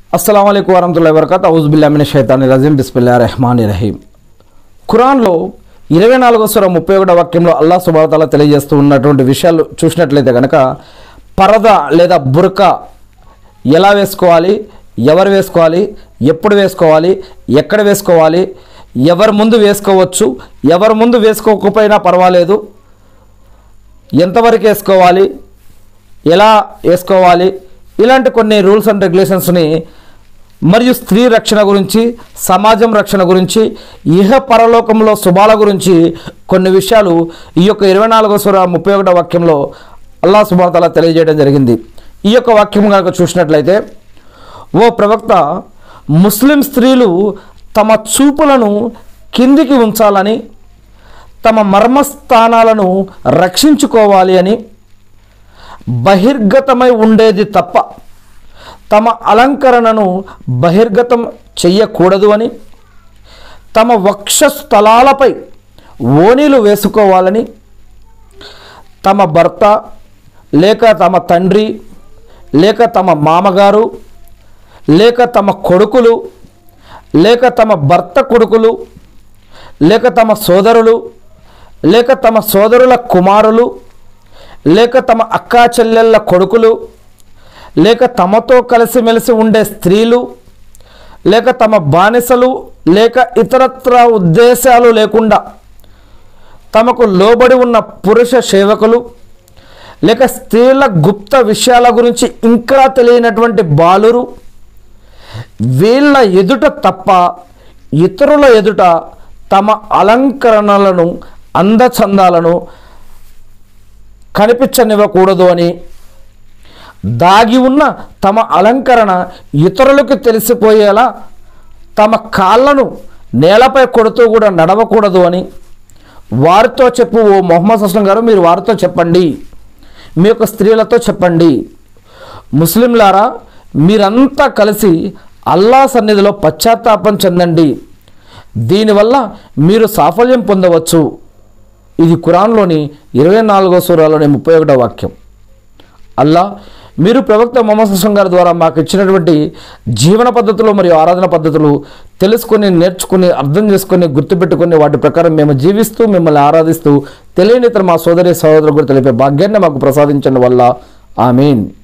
అస్సలం అయికు వరహతుల్లా వరకత్ ఔజుబిల్లామిన షైతాని రజీం బిస్మిల్లా రెహమాన్ రహీం ఖురాన్లో ఇరవై నాలుగో స్వర ముప్పై ఒకటో వాక్యంలో అల్లా సుబాతాల తెలియజేస్తూ ఉన్నటువంటి విషయాలు చూసినట్లయితే కనుక పరద లేదా బురక ఎలా వేసుకోవాలి ఎవరు వేసుకోవాలి ఎప్పుడు వేసుకోవాలి ఎక్కడ వేసుకోవాలి ఎవరి ముందు వేసుకోవచ్చు ఎవరి ముందు వేసుకోకపోయినా పర్వాలేదు ఎంతవరకు వేసుకోవాలి ఎలా వేసుకోవాలి ఇలాంటి కొన్ని రూల్స్ అండ్ రెగ్యులేషన్స్ని మరియు స్త్రీ రక్షణ గురించి సమాజం రక్షణ గురించి ఇహ పరలోకంలో శుభాల గురించి కొన్ని విషయాలు ఈ యొక్క ఇరవై నాలుగో సుర ముప్పై ఒకటో వాక్యంలో అల్లా సుబాతలా తెలియజేయడం జరిగింది ఈ యొక్క వాక్యం కనుక చూసినట్లయితే ఓ ప్రవక్త ముస్లిం స్త్రీలు తమ చూపులను కిందికి ఉంచాలని తమ మర్మస్థానాలను రక్షించుకోవాలి అని బహిర్గతమై ఉండేది తప్ప తమ అలంకరణను బహిర్గతం చెయ్యకూడదు అని తమ వక్షస్థలాలపై ఓణీలు వేసుకోవాలని తమ భర్త లేక తమ తండ్రి లేక తమ మామగారు లేక తమ కొడుకులు లేక తమ భర్త కొడుకులు లేక తమ సోదరులు లేక తమ సోదరుల కుమారులు లేక తమ అక్కా చెల్లెళ్ళ కొడుకులు లేక తమతో కలిసిమెలిసి ఉండే స్త్రీలు లేక తమ బానిసలు లేక ఇతరత్ర ఉద్దేశాలు లేకుండా తమకు లోబడి ఉన్న పురుష సేవకులు లేక స్త్రీల గుప్త విషయాల గురించి ఇంకా తెలియనటువంటి బాలురు వీళ్ళ ఎదుట తప్ప ఇతరుల ఎదుట తమ అలంకరణలను అందచందాలను కనిపించనివ్వకూడదు అని దాగి ఉన్న తమ అలంకరణ ఇతరులకు తెలిసిపోయేలా తమ కాళ్ళను నేలపై కొడుతూ కూడా నడవకూడదు అని వారితో చెప్పు ఓ మొహమ్మద్ అస్లం గారు మీరు వారితో చెప్పండి మీ యొక్క స్త్రీలతో చెప్పండి ముస్లింలారా మీరంతా కలిసి అల్లా సన్నిధిలో పశ్చాత్తాపం చెందండి దీనివల్ల మీరు సాఫల్యం పొందవచ్చు ఇది ఖురాన్లోని ఇరవై నాలుగో సూరాలోని ముప్పై ఒకటో వాక్యం అల్లా మీరు ప్రవక్త మొహమ్మద్ హస్సం గారి ద్వారా మాకు ఇచ్చినటువంటి జీవన పద్ధతులు మరియు ఆరాధన పద్ధతులు తెలుసుకొని నేర్చుకుని అర్థం చేసుకొని గుర్తుపెట్టుకుని వాటి ప్రకారం మేము జీవిస్తూ మిమ్మల్ని ఆరాధిస్తూ తెలియని ఇతర మా సోదరి సహోదరులు కూడా తెలిపే భాగ్యాన్ని మాకు ప్రసాదించడం వల్ల ఆమెన్